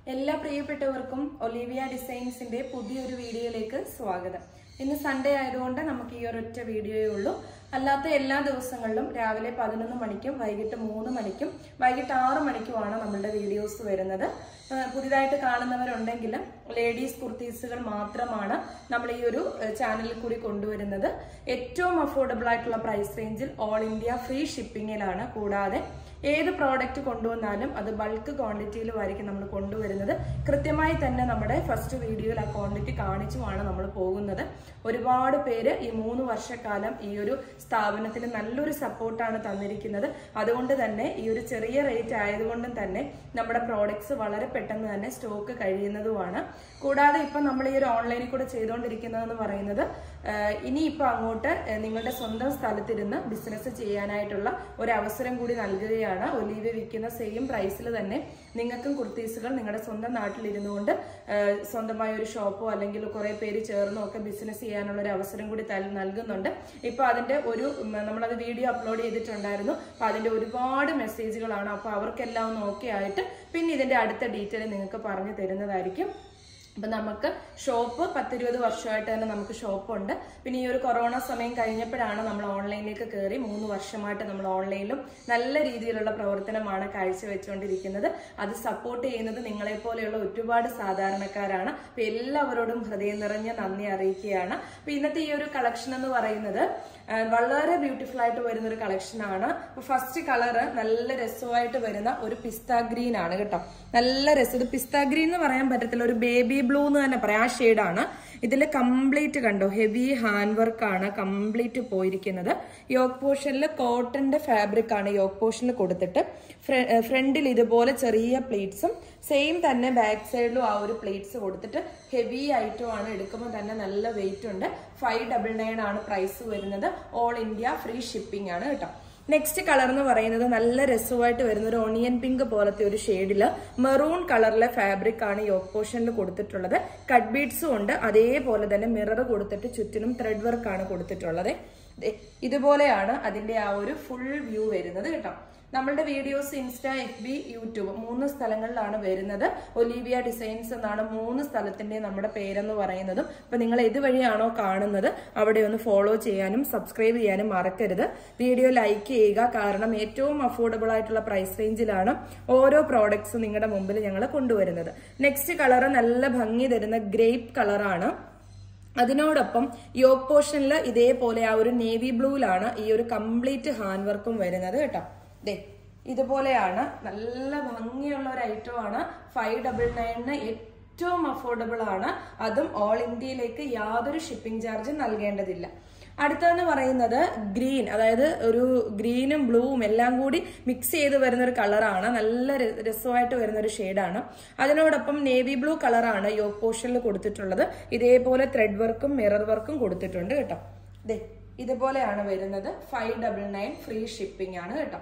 എല്ലാ പ്രിയപ്പെട്ടവർക്കും ഒലീവിയ ഡിസൈൻസിന്റെ പുതിയൊരു വീഡിയോയിലേക്ക് സ്വാഗതം ഇന്ന് സൺഡേ ആയതുകൊണ്ട് നമുക്ക് ഈ ഒരൊറ്റ വീഡിയോയേ ഉള്ളൂ അല്ലാത്ത എല്ലാ ദിവസങ്ങളിലും രാവിലെ പതിനൊന്ന് മണിക്കും വൈകിട്ട് മൂന്ന് മണിക്കും വൈകിട്ട് ആറ് മണിക്കുമാണ് നമ്മളുടെ വീഡിയോസ് വരുന്നത് ആ, പുതിയതായിട്ട് കാണുന്നവരുണ്ടെങ്കിലും ലേഡീസ് കുർത്തീസുകൾ മാത്രമാണ് നമ്മൾ ഈ ഒരു ഏഹ്, ചാനലിൽ കൂടി കൊണ്ടുവരുന്നത് ഏറ്റവും അഫോർഡബിൾ ആയിട്ടുള്ള പ്രൈസ് റേഞ്ചിൽ ഓൾ ഇന്ത്യ ഫ്രീ ഷിപ്പിങ്ങിലാണ് കൂടാതെ ഏത് പ്രോഡക്റ്റ് കൊണ്ടുവന്നാലും അത് ബൾക്ക് ക്വാണ്ടിറ്റിയിലുമായിരിക്കും നമ്മൾ കൊണ്ടുവരുന്നത് കൃത്യമായി തന്നെ നമ്മുടെ ഫസ്റ്റ് വീഡിയോയിൽ ആ ക്വാണ്ടിറ്റി കാണിച്ചുമാണ് നമ്മൾ പോകുന്നത് ഒരുപാട് പേര് ഈ മൂന്ന് വർഷക്കാലം ഈ ഒരു സ്ഥാപനത്തിന് നല്ലൊരു സപ്പോർട്ടാണ് തന്നിരിക്കുന്നത് അതുകൊണ്ട് തന്നെ ഈ ഒരു ചെറിയ റേറ്റ് ആയതുകൊണ്ടും തന്നെ നമ്മുടെ പ്രോഡക്ട്സ് വളരെ പെട്ടെന്ന് തന്നെ സ്റ്റോക്ക് കഴിയുന്നതുമാണ് കൂടാതെ ഇപ്പം നമ്മൾ ഈ ഒരു ഓൺലൈനിൽ കൂടെ ചെയ്തുകൊണ്ടിരിക്കുന്നതെന്ന് പറയുന്നത് ആഹ് ഇനിയിപ്പോൾ അങ്ങോട്ട് ആഹ് നിങ്ങളുടെ സ്വന്തം സ്ഥലത്തിരുന്ന് ബിസിനസ് ചെയ്യാനായിട്ടുള്ള ഒരു അവസരം കൂടി നൽകുകയാണ് ഒലീവ് വിൽക്കുന്ന സെയിം പ്രൈസിൽ തന്നെ നിങ്ങൾക്കും കുർത്തീസുകൾ നിങ്ങളുടെ സ്വന്തം നാട്ടിലിരുന്നു കൊണ്ട് ആഹ് സ്വന്തമായ ഒരു ഷോപ്പോ അല്ലെങ്കിൽ കുറെ പേര് ചേർന്നോ ഒക്കെ ബിസിനസ് ചെയ്യാനുള്ള ഒരു അവസരം കൂടി തൽ- നൽകുന്നുണ്ട് ഇപ്പൊ അതിന്റെ ഒരു ഉം, നമ്മളത് വീഡിയോ അപ്ലോഡ് ചെയ്തിട്ടുണ്ടായിരുന്നു അപ്പൊ അതിന്റെ ഒരുപാട് മെസ്സേജുകളാണ് അപ്പൊ അവർക്കെല്ലാം ഒന്ന് ഓക്കെ ആയിട്ട് പിന്നെ ഇതിന്റെ അടുത്ത ഡീറ്റെയിൽ നിങ്ങൾക്ക് പറഞ്ഞു തരുന്നതായിരിക്കും അപ്പൊ നമുക്ക് ഷോപ്പ് പത്തിരുപത് വർഷമായിട്ട് തന്നെ നമുക്ക് ഷോപ്പുണ്ട് പിന്നെ ഈ ഒരു കൊറോണ സമയം കഴിഞ്ഞപ്പോഴാണ് നമ്മൾ ഓൺലൈനിലേക്ക് കയറി മൂന്ന് വർഷമായിട്ട് നമ്മൾ ഓൺലൈനിലും നല്ല രീതിയിലുള്ള പ്രവർത്തനമാണ് കാഴ്ചവെച്ചുകൊണ്ടിരിക്കുന്നത് അത് സപ്പോർട്ട് ചെയ്യുന്നത് നിങ്ങളെ പോലെയുള്ള ഒരുപാട് സാധാരണക്കാരാണ് അപ്പൊ എല്ലാവരോടും ഹൃദയം നിറഞ്ഞ നന്ദി അറിയിക്കുകയാണ് അപ്പൊ ഇന്നത്തെ ഈ ഒരു കളക്ഷൻ എന്ന് പറയുന്നത് ആ, വളരെ ബ്യൂട്ടിഫുൾ ആയിട്ട് വരുന്ന ഒരു കളക്ഷൻ ആണ് ഫസ്റ്റ് കളറ് നല്ല രസമായിട്ട് വരുന്ന ഒരു പിസ്ത ഗ്രീൻ ആണ് കേട്ടോ നല്ല രസം ഇത് പിസ്ത ഗ്രീൻ എന്ന് പറയാൻ പറ്റത്തില്ല ഒരു ബേബി ബ്ലൂ എന്ന് തന്നെ പറയാം ആ ഷെയ്ഡാണ് ഇതിൽ കംപ്ലീറ്റ് കണ്ടോ ഹെവി ഹാൻഡ് വർക്ക് ആണ് കംപ്ലീറ്റ് പോയിരിക്കുന്നത് യോക്ക് പോർഷനിൽ കോട്ടന്റെ ഫാബ്രിക് ആണ് യോക്ക് പോർഷനിൽ കൊടുത്തിട്ട് ഫ്രണ്ടിൽ ഇതുപോലെ ചെറിയ പ്ലേറ്റ്സും സെയിം തന്നെ ബാക്ക് സൈഡിലും ആ ഒരു പ്ലേറ്റ്സ് കൊടുത്തിട്ട് ഹെവി ഐറ്റം ആണ് എടുക്കുമ്പോൾ തന്നെ നല്ല വെയിറ്റ് ഉണ്ട് ഫൈവ് ഡബിൾ നയൻ ആണ് പ്രൈസ് വരുന്നത് ഓൾ ഇന്ത്യ ഫ്രീ ഷിപ്പിംഗ് ആണ് കേട്ടോ നെക്സ്റ്റ് കളർ എന്ന് പറയുന്നത് നല്ല രസമായിട്ട് വരുന്ന ഒരു ഓണിയൻ പിങ്ക് പോലത്തെ ഒരു ഷെയ്ഡില് മെറൂൺ കളറിലെ ഫാബ്രിക് ആണ് യോക്ക് പോർഷനിൽ കൊടുത്തിട്ടുള്ളത് കട്ട് ബീഡ്സും ഉണ്ട് അതേപോലെ തന്നെ മിറർ കൊടുത്തിട്ട് ചുറ്റിനും ത്രെഡ് വർക്ക് ആണ് കൊടുത്തിട്ടുള്ളത് ദേ, ഇതുപോലെയാണ് അതിന്റെ ആ ഒരു ഫുൾ വ്യൂ വരുന്നത് കേട്ടോ നമ്മളുടെ videos insta F B YouTube മൂന്ന് സ്ഥലങ്ങളിലാണ് വരുന്നത് ഒലീവിയ ഡിസൈൻസ് എന്നാണ് മൂന്ന് സ്ഥലത്തിന്റെ നമ്മുടെ പേരെന്ന് പറയുന്നതും അപ്പൊ നിങ്ങൾ ഇതുവഴിയാണോ കാണുന്നത് അവിടെ ഒന്ന് ഫോളോ ചെയ്യാനും സബ്സ്ക്രൈബ് ചെയ്യാനും മറക്കരുത് വീഡിയോ ലൈക്ക് ചെയ്യുക കാരണം ഏറ്റവും അഫോർഡബിൾ ആയിട്ടുള്ള പ്രൈസ് റേഞ്ചിലാണ് ഓരോ പ്രോഡക്ട്സും നിങ്ങളുടെ മുമ്പിൽ ഞങ്ങൾ കൊണ്ടുവരുന്നത് നെക്സ്റ്റ് കളർ നല്ല ഭംഗി തരുന്ന ഗ്രേപ്പ് കളറാണ് അതിനോടൊപ്പം യോക്ക് പോർഷനിൽ ഇതേപോലെ ആ ഒരു നേവി ബ്ലൂവിലാണ് ഈ ഒരു കംപ്ലീറ്റ് ഹാൻഡ് വർക്കും വരുന്നത് കേട്ടോ ദേ ഇതുപോലെയാണ് നല്ല ഭംഗിയുള്ള ഒരു ഐറ്റം ആണ് ഫൈവ് ഡബിൾ നയനിന് ഏറ്റവും അഫോർഡബിൾ ആണ് അതും ഓൾ ഇന്ത്യയിലേക്ക് യാതൊരു ഷിപ്പിംഗ് ചാർജും നൽകേണ്ടതില്ല അടുത്തതെന്ന് പറയുന്നത് ഗ്രീൻ അതായത് ഒരു ഗ്രീനും ബ്ലൂവും എല്ലാം കൂടി മിക്സ് ചെയ്ത് വരുന്ന ഒരു കളറാണ് നല്ല ര- രസമായിട്ട് വരുന്ന ഒരു ഷെയ്ഡാണ് അതിനോടൊപ്പം നേവി ബ്ലൂ കളറാണ് യോക്ക് പോർഷനിൽ കൊടുത്തിട്ടുള്ളത് ഇതേപോലെ ത്രെഡ് വർക്കും മിറർ വർക്കും കൊടുത്തിട്ടുണ്ട് കേട്ടോ ദേ ഇതുപോലെയാണ് വരുന്നത് five double nine free shipping ആണ് കേട്ടോ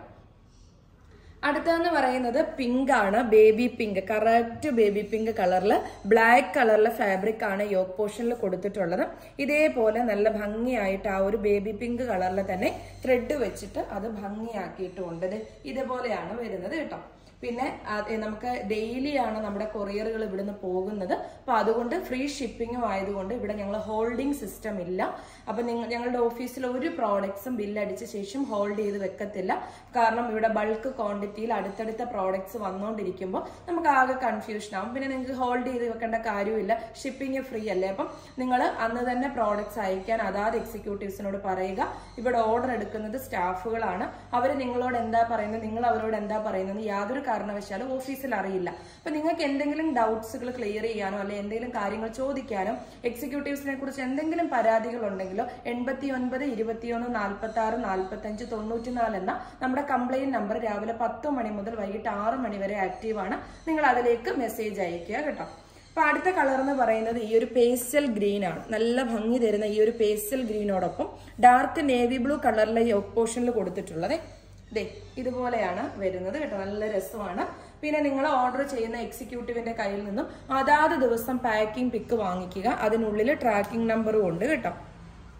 അടുത്തതെന്ന് പറയുന്നത് പിങ്ക് ആണ് baby pink correct baby pink കളറിൽ ബ്ലാക്ക് കളറിലെ ഫാബ്രിക് ആണ് യോക്ക് പോർഷനിൽ കൊടുത്തിട്ടുള്ളത് ഇതേപോലെ നല്ല ഭംഗിയായിട്ട് ആ ഒരു ബേബി പിങ്ക് കളറിൽ തന്നെ ത്രെഡ് വെച്ചിട്ട് അത് ഭംഗിയാക്കിയിട്ടുമുണ്ട് ദേ ഇതുപോലെയാണ് വരുന്നത് കേട്ടോ പിന്നെ അത് നമുക്ക് ഡെയിലി ആണ് നമ്മുടെ കൊറിയറുകൾ ഇവിടുന്ന് പോകുന്നത് അപ്പൊ അതുകൊണ്ട് ഫ്രീ ഷിപ്പിങ്ങും ആയതുകൊണ്ട് ഇവിടെ ഞങ്ങൾ ഹോൾഡിംഗ് സിസ്റ്റം ഇല്ല അപ്പൊ നിങ്ങൾ ഞങ്ങളുടെ ഓഫീസിൽ ഒരു പ്രോഡക്ട്സും ബില്ലടിച്ച ശേഷം ഹോൾഡ് ചെയ്ത് വെക്കത്തില്ല കാരണം ഇവിടെ ബൾക്ക് ക്വാണ്ടിറ്റിയിൽ അടുത്തടുത്ത പ്രോഡക്ട്സ് വന്നുകൊണ്ടിരിക്കുമ്പോൾ നമുക്ക് ആകെ കൺഫ്യൂഷൻ ആവും പിന്നെ നിങ്ങൾക്ക് ഹോൾഡ് ചെയ്ത് വെക്കേണ്ട കാര്യമില്ല ഷിപ്പിംഗ് ഫ്രീ അല്ലേ അപ്പം നിങ്ങൾ അന്ന് തന്നെ പ്രോഡക്ട്സ് അയക്കാൻ അതാത് എക്സിക്യൂട്ടീവ്സിനോട് പറയുക ഇവിടെ ഓർഡർ എടുക്കുന്നത് സ്റ്റാഫുകളാണ് അവർ നിങ്ങളോട് എന്താ പറയുന്നത് നിങ്ങൾ അവരോട് എന്താ പറയുന്നത് യാതൊരു കാരണവശാലും ഓഫീസിൽ അറിയില്ല അപ്പൊ നിങ്ങൾക്ക് എന്തെങ്കിലും ഡൗട്ട്സുകൾ ക്ലിയർ ചെയ്യാനോ അല്ലെങ്കിൽ എന്തെങ്കിലും കാര്യങ്ങൾ ചോദിക്കാനോ എക്സിക്യൂട്ടീവ്സിനെ കുറിച്ച് എന്തെങ്കിലും പരാതികൾ ഉണ്ടെങ്കിലോ എൺപത്തി ഒൻപത് ഇരുപത്തിയൊന്ന് നാൽപ്പത്തി ആറ് നാൽപ്പത്തി അഞ്ച് തൊണ്ണൂറ്റിനാല് എന്ന നമ്മുടെ കംപ്ലൈന്റ് നമ്പർ രാവിലെ പത്ത് മണി മുതൽ വൈകിട്ട് ആറ് മണി വരെ ആക്റ്റീവ് ആണ് നിങ്ങൾ അതിലേക്ക് മെസ്സേജ് അയക്കുക കേട്ടോ അപ്പൊ അടുത്ത കളർ എന്ന് പറയുന്നത് ഈ ഒരു പേസ്റ്റൽ ഗ്രീൻ ആണ് നല്ല ഭംഗി തരുന്ന ഈ ഒരു പേസ്റ്റൽ ഗ്രീനോടൊപ്പം ഡാർക്ക് നേവി ബ്ലൂ കളറിലെ യോക്ക് പോർഷനിൽ കൊടുത്തിട്ടുള്ളത് ദേ ഇതുപോലെയാണ് വരുന്നത് കേട്ടോ നല്ല രസമാണ് പിന്നെ നിങ്ങൾ ഓർഡർ ചെയ്യുന്ന എക്സിക്യൂട്ടീവിന്റെ കയ്യിൽ നിന്നും അതാത് ദിവസം പാക്കിംഗ് പിക്ക് വാങ്ങിക്കുക അതിനുള്ളിൽ ട്രാക്കിംഗ് നമ്പറും ഉണ്ട് കേട്ടോ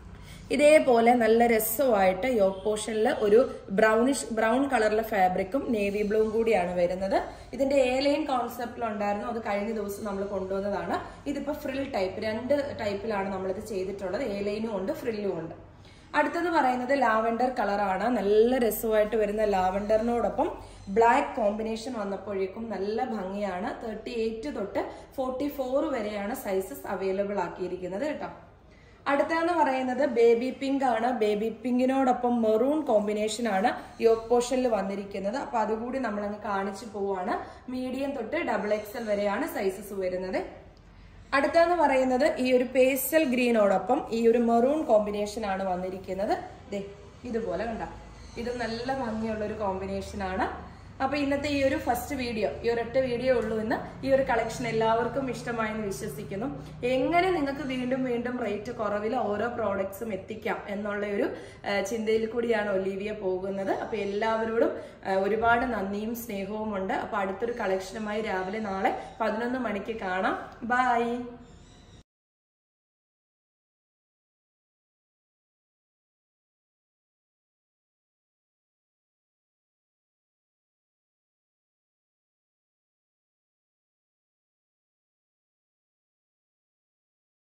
ഇതേപോലെ നല്ല രസമായിട്ട് യോക്ക് പോർഷനിൽ ഒരു ബ്രൗണിഷ് ബ്രൗൺ കളറിലെ ഫാബ്രിക്കും നേവി ബ്ലൂവും കൂടിയാണ് വരുന്നത് ഇതിന്റെ എ ലൈൻ കോൺസെപ്റ്റിലുണ്ടായിരുന്നു അത് കഴിഞ്ഞ ദിവസം നമ്മൾ കൊണ്ടുവന്നതാണ് ഇതിപ്പോ ഫ്രിൽ ടൈപ്പ് രണ്ട് ടൈപ്പിലാണ് നമ്മളിത് ചെയ്തിട്ടുള്ളത് എ ലൈനും ഉണ്ട് ഫ്രില്ലും ഉണ്ട് അടുത്തത് പറയുന്നത് ലാവൻഡർ കളറാണ് നല്ല രസമായിട്ട് വരുന്ന ലാവൻഡറിനോടൊപ്പം ബ്ലാക്ക് കോമ്പിനേഷൻ വന്നപ്പോഴേക്കും നല്ല ഭംഗിയാണ് തേർട്ടി എയ്റ്റ് തൊട്ട് ഫോർട്ടി ഫോർ വരെയാണ് സൈസസ് അവൈലബിൾ ആക്കിയിരിക്കുന്നത് കേട്ടോ അടുത്തതെന്ന് പറയുന്നത് ബേബി പിങ്ക് ആണ് ബേബി പിങ്കിനോടൊപ്പം മെറൂൺ കോമ്പിനേഷൻ ആണ് യോക്ക് പോർഷനിൽ വന്നിരിക്കുന്നത് അപ്പൊ അതുകൂടി നമ്മളങ്ങ് കാണിച്ചു പോവാണ് മീഡിയം തൊട്ട് ഡബിൾ എക്സൽ വരെയാണ് സൈസസ് വരുന്നത് അടുത്തെന്ന് പറയുന്നത് ഈ ഒരു പേസ്റ്റൽ ഗ്രീനോടൊപ്പം ഈ ഒരു മെറൂൺ കോമ്പിനേഷൻ ആണ് വന്നിരിക്കുന്നത് ദേ ഇതുപോലെ കണ്ട ഇത് നല്ല ഭംഗിയുള്ള ഒരു കോമ്പിനേഷൻ ആണ് അപ്പൊ ഇന്നത്തെ ഈ ഒരു ഫസ്റ്റ് വീഡിയോ ഈ ഒരൊറ്റ വീഡിയോ ഉള്ളൂ ഇന്ന് ഈ ഒരു കളക്ഷൻ എല്ലാവർക്കും ഇഷ്ടമായെന്ന് വിശ്വസിക്കുന്നു എങ്ങനെ നിങ്ങൾക്ക് വീണ്ടും വീണ്ടും റേറ്റ് കുറവിൽ ഓരോ പ്രോഡക്ട്സും എത്തിക്കാം എന്നുള്ള ഒരു ആ, ചിന്തയിൽ കൂടിയാണ് ഒലീവിയ പോകുന്നത് അപ്പൊ എല്ലാവരോടും ആ, ഒരുപാട് നന്ദിയും സ്നേഹവും ഉണ്ട് അപ്പൊ അടുത്തൊരു കളക്ഷനുമായി രാവിലെ നാളെ പതിനൊന്ന് മണിക്ക് കാണാം ബൈ